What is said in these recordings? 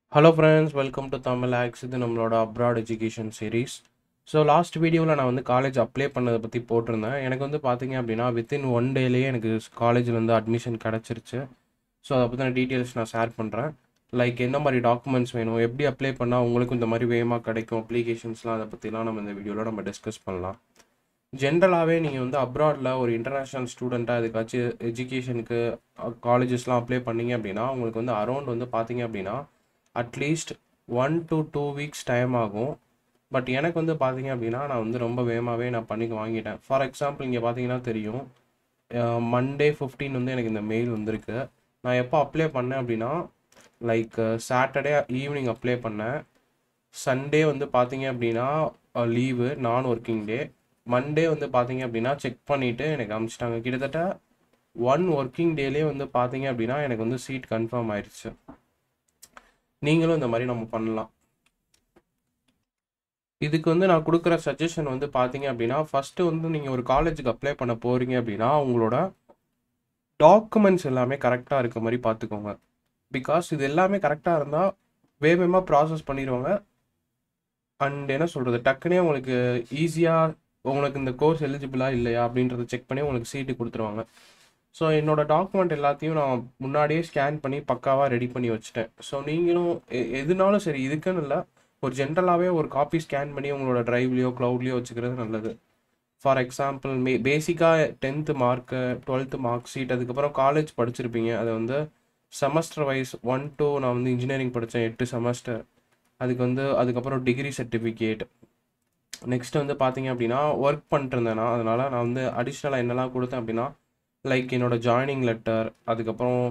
hello friends welcome to Tamil ஆக்ஸ் இது நம்மளோட abroad education series so last வீடியோவில் நான் வந்து காலேஜ் அப்ளை பண்ணதை பற்றி போட்டிருந்தேன் எனக்கு வந்து பார்த்தீங்க அப்படின்னா வித்தின் ஒன் டேலேயே எனக்கு காலேஜில் வந்து அட்மிஷன் கிடச்சிருச்சு ஸோ அதை பற்றின டீட்டெயில்ஸ் நான் ஷேர் பண்ணுறேன் லைக் என்ன மாதிரி டாக்குமெண்ட்ஸ் வேணும் எப்படி அப்ளை பண்ணால் உங்களுக்கும் இந்த மாதிரி வேகமாக கிடைக்கும் அப்ளிகேஷன்ஸ்லாம் அதை பற்றிலாம் நம்ம இந்த வீடியோவில் நம்ம டிஸ்கஸ் பண்ணலாம் ஜென்ரலாகவே நீங்கள் வந்து அப்ராடில் ஒரு இன்டர்நேஷ்னல் ஸ்டூடெண்ட்டாக இதுக்காச்சும் எஜுகேஷனுக்கு காலேஜஸ்லாம் அப்ளை பண்ணீங்க அப்படின்னா உங்களுக்கு வந்து அரௌண்ட் வந்து பார்த்தீங்க அப்படின்னா at least one to two weeks time ஆகும் பட் எனக்கு வந்து பார்த்தீங்க அப்படின்னா நான் வந்து ரொம்ப வேகமாகவே நான் பண்ணி வாங்கிட்டேன் ஃபார் எக்ஸாம்பிள் இங்கே பார்த்தீங்கன்னா தெரியும் மண்டே ஃபிஃப்டீன் வந்து எனக்கு இந்த மெயில் வந்திருக்கு நான் எப்போ அப்ளை பண்ணேன் அப்படின்னா லைக் சாட்டர்டே ஈவினிங் அப்ளை பண்ணேன் சண்டே வந்து பார்த்தீங்க அப்படின்னா லீவு நான் ஒர்க்கிங் டே மண்டே வந்து பார்த்தீங்க அப்படின்னா செக் பண்ணிவிட்டு எனக்கு அனுப்பிச்சிட்டாங்க கிட்டத்தட்ட ஒன் ஒர்க்கிங் டேலே வந்து பார்த்தீங்க அப்படின்னா எனக்கு வந்து சீட் கன்ஃபார்ம் ஆயிடுச்சு நீங்களும் இந்த மாதிரி நம்ம பண்ணலாம் இதுக்கு வந்து நான் கொடுக்குற சஜஷன் வந்து பார்த்தீங்க அப்படின்னா ஃபஸ்ட்டு வந்து நீங்கள் ஒரு காலேஜுக்கு அப்ளை பண்ண போகிறீங்க அப்படின்னா உங்களோட டாக்குமெண்ட்ஸ் எல்லாமே கரெக்டாக இருக்க மாதிரி பார்த்துக்கோங்க பிகாஸ் இது எல்லாமே கரெக்டாக இருந்தால் வேகமாக ப்ராசஸ் பண்ணிடுவாங்க அண்ட் என்ன சொல்கிறது டக்குனே உங்களுக்கு ஈஸியாக உங்களுக்கு இந்த கோர்ஸ் எலிஜிபிளாக இல்லையா அப்படின்றத செக் பண்ணி உங்களுக்கு சீட்டு கொடுத்துருவாங்க ஸோ என்னோட டாக்குமெண்ட் எல்லாத்தையும் நான் முன்னாடியே ஸ்கேன் பண்ணி பக்காவாக ரெடி பண்ணி வச்சுட்டேன் ஸோ நீங்களும் எ- எதுனாலும் சரி இதுக்குன்னு இல்லை ஒரு ஜென்ரலாகவே ஒரு காப்பி ஸ்கேன் பண்ணி உங்களோட ட்ரைவ்லேயோ க்ளவுட்லேயோ வச்சுக்கிறது நல்லது ஃபார் எக்ஸாம்பிள் மே பேசிக்காக tenth mark twelfth mark sheet அதுக்கப்புறம் காலேஜ் படிச்சிருப்பீங்க அதை வந்து செமஸ்டர் வைஸ் ஒன் டூ நான் வந்து இன்ஜினியரிங் படித்தேன் எட்டு செமஸ்டர் அதுக்கு வந்து அதுக்கப்புறம் டிகிரி சர்டிஃபிகேட் நெக்ஸ்ட் வந்து பார்த்தீங்க அப்படின்னா ஒர்க் பண்ணிட்டுருந்தேன் நான் அதனால் நான் வந்து அடிஷ்னலாக என்னெல்லாம் கொடுத்தேன் அப்படின்னா லைக் என்னோட ஜாயினிங் லெட்டர் அதுக்கப்புறம்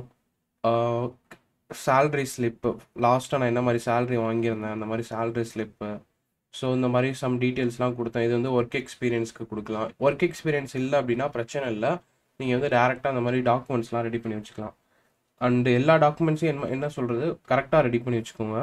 சேல்ரி ஸ்லிப்பு லாஸ்ட்டாக நான் என்ன மாதிரி சேல்ரி வாங்கியிருந்தேன் அந்த மாதிரி சேல்ரி ஸ்லிப்பு ஸோ இந்த மாதிரி சம் டீட்டெயில்ஸ்லாம் கொடுத்தேன் இது வந்து ஒர்க் எக்ஸ்பீரியன்ஸ்க்கு கொடுக்கலாம் ஒர்க் எக்ஸ்பீரியன்ஸ் இல்லை அப்படின்னா பிரச்சனை இல்லை நீங்கள் வந்து டேரெக்டாக அந்த மாதிரி டாக்குமெண்ட்ஸ்லாம் ரெடி பண்ணி வச்சுக்கலாம் அண்டு எல்லா டாக்குமெண்ட்ஸையும் என்ன என்ன சொல்கிறது கரெக்டாக ரெடி பண்ணி வச்சுக்கோங்க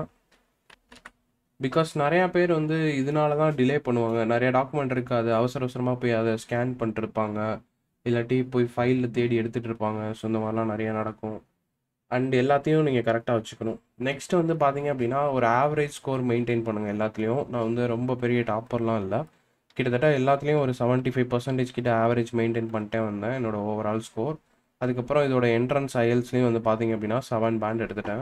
பிகாஸ் நிறையா பேர் வந்து இதனால தான் டிலே பண்ணுவாங்க நிறைய டாக்குமெண்ட் இருக்காது அவசர அவசரமாக போய் அதை ஸ்கேன் பண்ணிட்டுருப்பாங்க இல்லாட்டி போய் ஃபைலில் தேடி எடுத்துகிட்டு இருப்பாங்க ஸோ இந்த மாதிரிலாம் நிறைய நடக்கும் அண்ட் எல்லாத்தையும் நீங்கள் கரெக்டாக வச்சுக்கணும் நெக்ஸ்ட் வந்து பார்த்தீங்க அப்படின்னா ஒரு ஆவரேஜ் ஸ்கோர் மெயின்டைன் பண்ணுங்கள் எல்லாத்துலேயும் நான் வந்து ரொம்ப பெரிய டாப்பர்லாம் இல்லை கிட்டத்தட்ட எல்லாத்துலேயும் ஒரு 75% ஃபைவ் பர்சன்டேஜ் கிட்ட ஆவரேஜ் மெயின்டைன் பண்ணிட்டே வந்தேன் என்னோட ஓவரால் ஸ்கோர் அதுக்கப்புறம் இதோட என்ட்ரன்ஸ் ஐஎல்ஸ்லேயும் வந்து பார்த்தீங்க அப்படின்னா செவன் பேண்ட் எடுத்துட்டேன்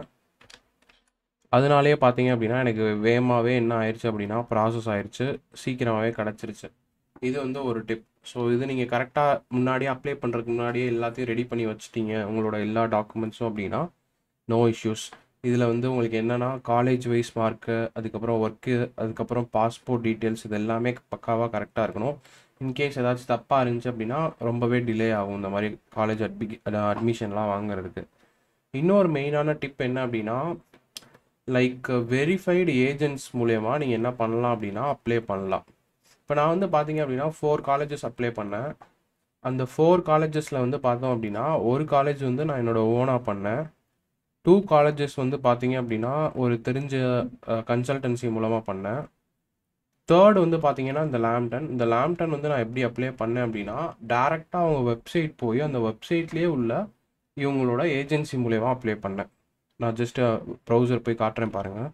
அதனாலேயே பார்த்தீங்க அப்படின்னா எனக்கு வேகமாகவே என்ன ஆயிடுச்சு அப்படின்னா ப்ராசஸ் ஆயிடுச்சு சீக்கிரமாகவே கிடச்சிருச்சு இது வந்து ஒரு டிப் ஸோ இது நீங்கள் கரெக்டாக முன்னாடியே அப்ளை பண்ணுறதுக்கு முன்னாடியே எல்லாத்தையும் ரெடி பண்ணி வச்சிட்டீங்க உங்களோட எல்லா டாக்குமெண்ட்ஸும் அப்படின்னா நோ இஷ்யூஸ் இதில் வந்து உங்களுக்கு என்னென்னா காலேஜ் வைஸ் மார்க்கு அதுக்கப்புறம் ஒர்க்கு அதுக்கப்புறம் பாஸ்போர்ட் டீட்டெயில்ஸ் இது எல்லாமே பக்காவாக கரெக்டாக இருக்கணும் இன்கேஸ் ஏதாச்சும் தப்பாக இருந்துச்சு அப்படின்னா ரொம்பவே டிலே ஆகும் இந்த மாதிரி காலேஜ் அட்மி அட்மிஷன்லாம் வாங்குறதுக்கு இன்னொரு மெயினான டிப் என்ன அப்படின்னா லைக் வெரிஃபைடு ஏஜென்ட்ஸ் மூலயமா நீங்கள் என்ன பண்ணலாம் அப்படின்னா அப்ளை பண்ணலாம் இப்போ நான் வந்து பார்த்தீங்க அப்படின்னா ஃபோர் காலேஜஸ் அப்ளை பண்ணேன் அந்த ஃபோர் காலேஜஸில் வந்து பார்த்தோம் அப்படின்னா ஒரு காலேஜ் வந்து நான் என்னோட ஓனாக பண்ணேன் டூ காலேஜஸ் வந்து பார்த்தீங்க அப்படின்னா ஒரு தெரிஞ்ச கன்சல்டன்சி மூலமாக பண்ணேன் தேர்ட் வந்து பார்த்தீங்கன்னா இந்த லேம்டன் இந்த லேம்டன் வந்து நான் எப்படி அப்ளை பண்ணேன் அப்படின்னா டேரெக்டாக அவங்க வெப்சைட் போய் அந்த வெப்சைட்லேயே உள்ள இவங்களோட ஏஜென்சி மூலயமா அப்ளை பண்ணேன் நான் ஜஸ்ட்டு ப்ரௌசர் போய் காட்டுறேன் பாருங்கள்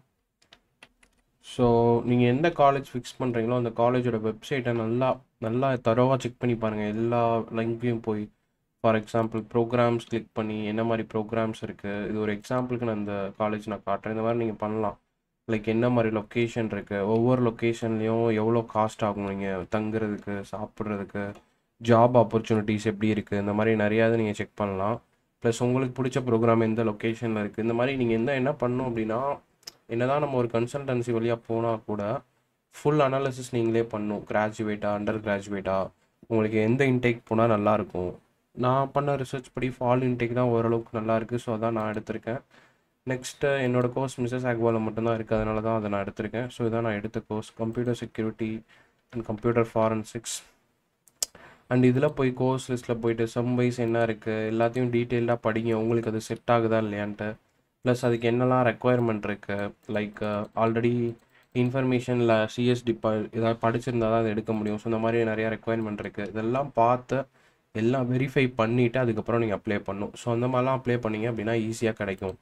ஸோ நீங்கள் எந்த காலேஜ் ஃபிக்ஸ் பண்ணுறீங்களோ அந்த காலேஜோட வெப்சைட்டை நல்லா நல்லா தரோவாக செக் பண்ணி பாருங்கள் எல்லா லிங்க்லேயும் போய் ஃபார் எக்ஸாம்பிள் ப்ரோக்ராம்ஸ் கிளிக் பண்ணி என்ன மாதிரி ப்ரோக்ராம்ஸ் இருக்குது இது ஒரு எக்ஸாம்பிளுக்கு நான் இந்த காலேஜ் நான் காட்டுறேன் இந்த மாதிரி நீங்கள் பண்ணலாம் லைக் என்ன மாதிரி லொக்கேஷன் இருக்குது ஒவ்வொரு லொக்கேஷன்லேயும் எவ்வளோ காஸ்ட் ஆகும் நீங்கள் தங்குறதுக்கு சாப்பிட்றதுக்கு ஜாப் ஆப்பர்ச்சுனிட்டிஸ் எப்படி இருக்குது இந்த மாதிரி நிறையா இது நீங்கள் செக் பண்ணலாம் ப்ளஸ் உங்களுக்கு பிடிச்ச ப்ரோக்ராம் எந்த லொக்கேஷனில் இருக்குது இந்த மாதிரி நீங்கள் எந்த என்ன பண்ணணும் அப்படின்னா என்னதான் நம்ம ஒரு கன்சல்டன்சி வழியாக போனால் கூட ஃபுல் அனாலிசிஸ் நீங்களே பண்ணணும் கிராஜுவேட்டா அண்டர் கிராஜுவேட்டா உங்களுக்கு எந்த இன்டேக் போனால் நல்லாயிருக்கும் நான் பண்ண ரிசர்ச் படி ஃபால் இன்டேக் தான் ஓரளவுக்கு நல்லா இருக்குது ஸோ அதான் நான் எடுத்திருக்கேன் நெக்ஸ்ட்டு என்னோட கோர்ஸ் மிஸ்ஸஸ் ஆக்வாவில் மட்டும்தான் இருக்குது அதனால தான் அதை நான் எடுத்திருக்கேன் ஸோ இதான் நான் எடுத்த course computer security and computer forensics and இதில் போய் கோர்ஸ் லிஸ்ட்டில் போயிட்டு சம் வைஸ் என்ன இருக்குது எல்லாத்தையும் டீட்டெயில்டாக படிங்க உங்களுக்கு அது செட் ஆகுதா இல்லையான்ட்டு ப்ளஸ் அதுக்கு என்னெல்லாம் ரெக்குவயர்மெண்ட் இருக்குது லைக் ஆல்ரெடி இன்ஃபர்மேஷனில் சிஎஸ் டிப்பா ஏதாவது படிச்சிருந்தா தான் அதை எடுக்க முடியும் ஸோ இந்த மாதிரி நிறையா ரெக்குவயர்மெண்ட் இருக்குது இதெல்லாம் பார்த்து எல்லாம் வெரிஃபை பண்ணிவிட்டு அதுக்கப்புறம் நீங்கள் அப்ளை பண்ணணும் ஸோ அந்த மாதிரிலாம் அப்ளை பண்ணீங்க அப்படின்னா ஈஸியாக கிடைக்கும் ஸோ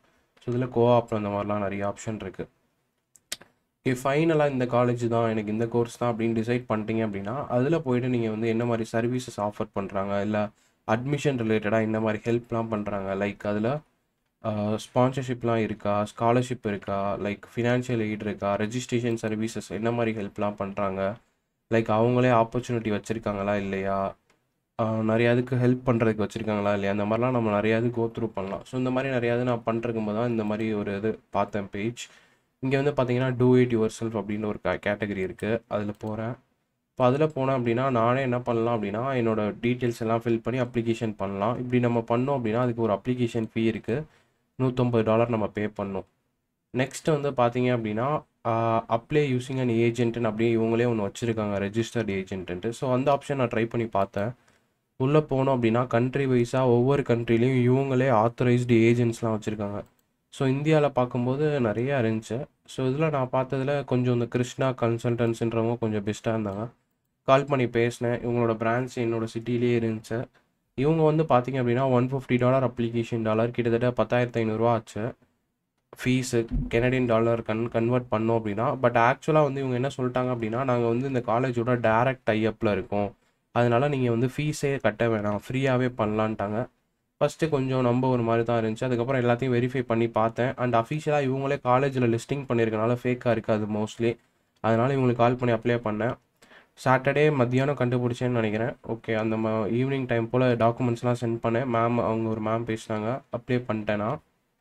இதில் கோஆப் அந்த மாதிரிலாம் நிறைய ஆப்ஷன் இருக்குது ஓகே ஃபைனலாக இந்த காலேஜ் தான் எனக்கு இந்த கோர்ஸ் தான் அப்படின்னு டிசைட் பண்ணிட்டீங்க அப்படின்னா அதில் போயிட்டு நீங்கள் வந்து என்ன மாதிரி சர்வீசஸ் ஆஃபர் பண்ணுறாங்க இல்லை அட்மிஷன் ரிலேட்டடாக என்ன மாதிரி ஹெல்ப்லாம் பண்ணுறாங்க லைக் அதில் ஸ்பான்சர்ஷிப்லாம் இருக்கா ஸ்காலர்ஷிப் இருக்கா லைக் ஃபினான்ஷியல் எய்ட் இருக்கா ரெஜிஸ்ட்ரேஷன் சர்வீசஸ் என்ன மாதிரி ஹெல்ப்லாம் பண்ணுறாங்க லைக் அவங்களே ஆப்பர்ச்சுனிட்டி வச்சுருக்காங்களா இல்லையா ஆஹ் நிறைய இதுக்கு ஹெல்ப் பண்ணுறதுக்கு வச்சுருக்காங்களா இல்லையா அந்த மாதிரிலாம் நம்ம நிறையா இது கோ த்ரூ பண்ணலாம் ஸோ இந்த மாதிரி நிறையா இது நான் பண்ணிருக்கும் போது தான் இந்த மாதிரி ஒரு இது பார்த்தேன் பேஜ் இங்கே வந்து பார்த்தீங்கன்னா டூ இட் யுவர் செல்ஃப் அப்படின்னு ஒரு கேட்டகரி இருக்குது அதில் போகிறேன் இப்போ அதில் போனேன் அப்படின்னா நானே என்ன பண்ணலாம் அப்படின்னா என்னோட டீட்டெயில்ஸ் எல்லாம் ஃபில் பண்ணி அப்ளிகேஷன் பண்ணலாம் இப்படி நம்ம பண்ணோம் அப்படின்னா அதுக்கு ஒரு அப்ளிகேஷன் ஃபீ இருக்குது நூற்றம்பது டாலர் நம்ம பே பண்ணணும் நெக்ஸ்ட் வந்து பார்த்தீங்க அப்படின்னா அப்ளை யூஸிங் அன் ஏஜென்ட்னு அப்படியே இவங்களே ஒன்று வச்சுருக்காங்க ரெஜிஸ்டர்ட் ஏஜென்ட்டு ஸோ அந்த ஆப்ஷன் நான் ட்ரை பண்ணி பார்த்தேன் உள்ளே போனோம் அப்படின்னா கண்ட்ரி வைஸாக ஒவ்வொரு கண்ட்ரிலையும் இவங்களே ஆத்தரைஸ்டு ஏஜென்ட்ஸ்லாம் வச்சுருக்காங்க ஸோ இந்தியாவில் பார்க்கும்போது நிறையா இருந்துச்சு ஸோ இதில் நான் பார்த்ததுல கொஞ்சம் இந்த கிருஷ்ணா கன்சல்டன்ஸ்ன்றவங்க கொஞ்சம் பெஸ்ட்டாக இருந்தாங்க கால் பண்ணி பேசினேன் இவங்களோட பிரான்ச் என்னோடய சிட்டிலேயே இருந்துச்சு இவங்க வந்து பார்த்தீங்க அப்படின்னா one fifty dollar application dollar கிட்டத்தட்ட பத்தாயிரத்து ஐநூறுரூவா ஆச்சு ஃபீஸு கெனடியன் டாலர் கன் கன்வெர்ட் பண்ணோம் அப்படின்னா பட் ஆக்சுவலாக வந்து இவங்க என்ன சொல்லிட்டாங்க அப்படின்னா நாங்கள் வந்து இந்த காலேஜோட டேரக்ட் டைஅப்பில் இருக்கோம் அதனால் நீங்கள் வந்து ஃபீஸே கட்ட வேணாம் ஃப்ரீயாகவே பண்ணலான்ட்டாங்க ஃபஸ்ட்டு கொஞ்சம் நம்ப ஒரு மாதிரி தான் இருந்துச்சு அதுக்கப்புறம் எல்லாத்தையும் வெரிஃபை பண்ணி பார்த்தேன் அண்ட் அஃபிஷியலாக இவங்களே காலேஜில் லிஸ்டிங் பண்ணியிருக்கனால ஃபேக்காக இருக்காது மோஸ்ட்லி அதனால் இவங்களுக்கு கால் பண்ணி அப்ளை பண்ணேன் சாட்டர்டே மத்தியானம் கண்டுபிடிச்சேன்னு நினைக்கிறேன் ஓகே அந்த ம ஈவினிங் டைம் போல் டாக்குமெண்ட்ஸ்லாம் சென்ட் பண்ணேன் மேம் அவங்க ஒரு மேம் பேசினாங்க அப்ளை பண்ணிட்டேன்னா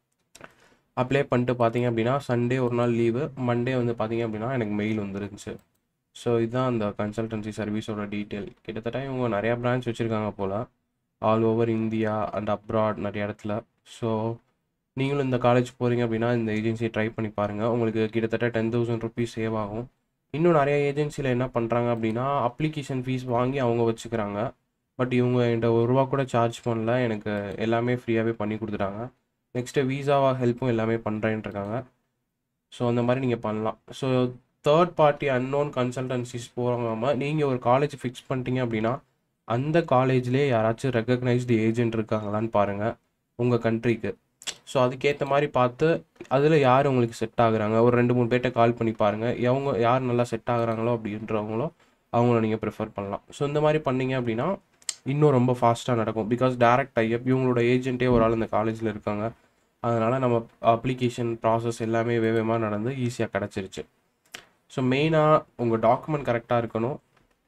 அப்ளை பண்ணிட்டு பார்த்தீங்க அப்படின்னா சண்டே ஒரு நாள் லீவு மண்டே வந்து பார்த்தீங்க அப்படின்னா எனக்கு மெயில் வந்துருந்துச்சு ஸோ இதுதான் அந்த கன்சல்டன்சி சர்வீஸோட டீட்டெயில் கிட்டத்தட்ட இவங்க நிறையா பிரான்ச் வச்சுருக்காங்க போல் all over India and abroad நிறைய இடத்துல ஸோ நீங்களும் இந்த காலேஜ் போகிறீங்க அப்படின்னா இந்த ஏஜென்சியை ட்ரை பண்ணி பாருங்கள் உங்களுக்கு கிட்டத்தட்ட டென் தௌசண்ட் ருபீஸ் சேவ் ஆகும் இன்னும் நிறைய ஏஜென்சியில் என்ன பண்ணுறாங்க அப்படின்னா அப்ளிகேஷன் ஃபீஸ் வாங்கி அவங்க வச்சுக்கிறாங்க பட் இவங்க என்கிட்ட ஒரு ரூபா கூட சார்ஜ் பண்ணல எனக்கு எல்லாமே ஃப்ரீயாகவே பண்ணி கொடுத்துட்டாங்க நெக்ஸ்ட்டு வீசாவா ஹெல்ப்பும் எல்லாமே பண்ணுறேன்ட்டு இருக்காங்க ஸோ அந்த மாதிரி நீங்கள் பண்ணலாம் so third party unknown consultancies போகாமல் நீங்கள் ஒரு காலேஜ் ஃபிக்ஸ் பண்ணிட்டீங்க அப்படின்னா அந்த காலேஜ்லேயே யாராச்சும் ரெக்கக்னைஸ்டு ஏஜென்ட் இருக்காங்களான்னு பாருங்கள் உங்கள் கண்ட்ரிக்கு ஸோ அதுக்கேற்ற மாதிரி பார்த்து அதில் யார் உங்களுக்கு செட் ஆகுறாங்க ஒரு ரெண்டு மூணு பேர்ட்ட கால் பண்ணி பாருங்கள் எவங்க யார் நல்லா செட் ஆகுறாங்களோ அப்படின்றவங்களோ அவங்கள நீங்கள் ப்ரிஃபர் பண்ணலாம் ஸோ இந்த மாதிரி பண்ணீங்க அப்படின்னா இன்னும் ரொம்ப ஃபாஸ்ட்டாக நடக்கும் பிகாஸ் டேரக்ட் டைப் இவங்களோட ஏஜென்ட்டே ஒரு ஆள் இந்த காலேஜில் இருக்காங்க அதனால் நம்ம அப்ளிகேஷன் ப்ராசஸ் எல்லாமே வேகமாக நடந்து ஈஸியாக கிடச்சிருச்சு ஸோ மெயினாக உங்கள் டாக்குமெண்ட் கரெக்டாக இருக்கணும்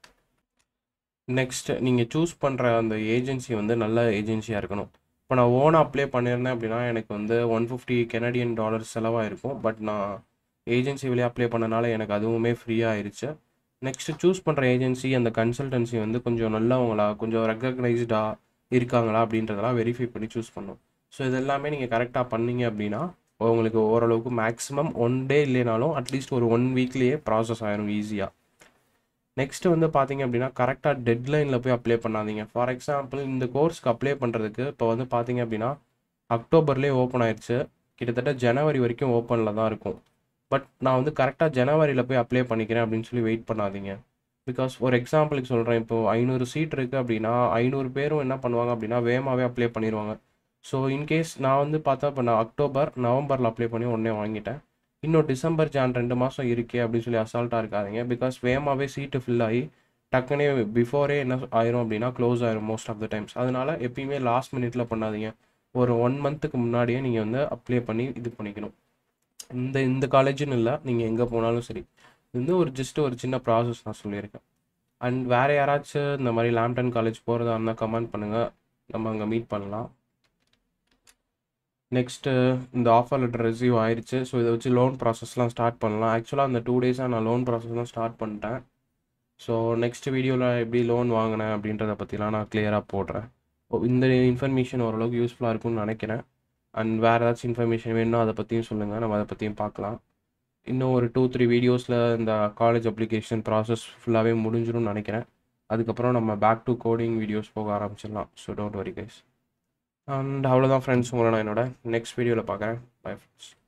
நெக்ஸ்ட் நீங்கள் சூஸ் பண்ணுற அந்த ஏஜென்சி வந்து நல்ல ஏஜென்சியாக இருக்கணும் இப்போ நான் ஓனாக அப்ளை பண்ணியிருந்தேன் அப்படின்னா எனக்கு வந்து ஒன் ஃபிஃப்டி கெனடியன் டாலர் செலவாக இருக்கும் பட் நான் ஏஜென்சி வழியாக அப்ளை பண்ணனால எனக்கு அதுவுமே ஃப்ரீயாக ஆயிடுச்சு நெக்ஸ்ட்டு சூஸ் பண்ணுற ஏஜென்சி அந்த கன்சல்டன்சி வந்து கொஞ்சம் நல்லவங்களா கொஞ்சம் ரெக்கக்னைஸ்டாக இருக்காங்களா அப்படின்றதெல்லாம் வெரிஃபை பண்ணி சூஸ் பண்ணும் ஸோ இது எல்லாமே நீங்கள் கரெக்டாக பண்ணீங்க அப்படின்னா உங்களுக்கு ஓரளவுக்கு மேக்ஸிமம் ஒன் டே இல்லைனாலும் அட்லீஸ்ட் ஒரு ஒன் வீக்லேயே ப்ராசஸ் ஆயிரும் ஈஸியாக நெக்ஸ்ட் வந்து பார்த்தீங்க அப்படின்னா கரெக்டாக டெட்லைனில் போய் அப்ளை பண்ணாதீங்க ஃபார் எக்ஸாம்பிள் இந்த கோர்ஸ்க்கு அப்ளை பண்ணுறதுக்கு இப்போ வந்து பார்த்தீங்க அப்படின்னா அக்டோபர்லேயே ஓப்பன் ஆயிடுச்சு கிட்டத்தட்ட ஜனவரி வரைக்கும் ஓப்பனில் தான் இருக்கும் பட் நான் வந்து கரெக்டாக ஜனவரியில் போய் அப்ளை பண்ணிக்கிறேன் அப்படின்னு சொல்லி வெயிட் பண்ணாதீங்க பிகாஸ் ஒரு எக்ஸாம்பிளுக்கு சொல்கிறேன் இப்போ ஐநூறு சீட் இருக்குது அப்படின்னா ஐநூறு பேரும் என்ன பண்ணுவாங்க அப்படின்னா வேகமாகவே அப்ளை பண்ணிடுவாங்க ஸோ இன்கேஸ் நான் வந்து பார்த்தா இப்போ நான் அக்டோபர் நவம்பரில் அப்ளை பண்ணி உடனே வாங்கிட்டேன் இன்னும் டிசம்பர் ஜான் ரெண்டு மாதம் இருக்கே அப்படின்னு சொல்லி அசால்ட்டாக இருக்காதீங்க பிகாஸ் வேகமாகவே சீட்டு ஃபில் ஆகி டக்குனே பிஃபோரே என்ன ஆயிரும் அப்படின்னா க்ளோஸ் ஆயிரும் மோஸ்ட் ஆஃப் த டைம்ஸ் அதனால எப்பயுமே லாஸ்ட் மினிட்ல பண்ணாதீங்க ஒரு ஒன் மந்த்துக்கு முன்னாடியே நீங்கள் வந்து அப்ளை பண்ணி இது பண்ணிக்கணும் இந்த இந்த காலேஜுன்னு இல்லை நீங்கள் எங்கே போனாலும் சரி இது வந்து ஒரு ஜஸ்ட் ஒரு சின்ன ப்ராசஸ் நான் சொல்லியிருக்கேன் அண்ட் வேறு யாராச்சும் இந்த மாதிரி லேம்டன் காலேஜ் போகிறதா இருந்தால் கமெண்ட் பண்ணுங்கள் நம்ம அங்கே மீட் பண்ணலாம் நெக்ஸ்ட்டு இந்த ஆஃபர் லெட்டர் ரிசீவ் ஆயிடுச்சு ஸோ இதை வச்சு லோன் ப்ராசஸ்லாம் ஸ்டார்ட் பண்ணலாம் ஆக்சுவலாக அந்த டூ டேஸாக நான் லோன் ப்ராசஸ்லாம் ஸ்டார்ட் பண்ணிட்டேன் ஸோ நெக்ஸ்ட் வீடியோவில் எப்படி லோன் வாங்கினேன் அப்படின்றத பற்றிலாம் நான் கிளியராக போடுறேன் ஓ, இந்த இன்ஃபர்மேஷன் ஓரளவுக்கு யூஸ்ஃபுல்லாக இருக்கும்னு நினைக்கிறேன் அண்ட் வேறு ஏதாச்சும் இன்ஃபர்மேஷன் வேணும்னா அதை பற்றியும் சொல்லுங்கள் நம்ம அதை பற்றியும் பார்க்கலாம் இன்னும் ஒரு டூ த்ரீ வீடியோஸில் இந்த காலேஜ் அப்ளிகேஷன் ப்ராசஸ் ஃபுல்லாகவே முடிஞ்சிடும்னு நினைக்கிறேன் அதுக்கப்புறம் நம்ம பேக் டு கோடிங் வீடியோஸ் போக ஆரம்பிச்சிடலாம் so don't worry guys and அவ்வளோதான் ஃப்ரெண்ட்ஸ் உங்களை நான் என்னோட நெக்ஸ்ட் வீடியோவில் பார்க்குறேன் பை ஃப்ரெண்ட்ஸ்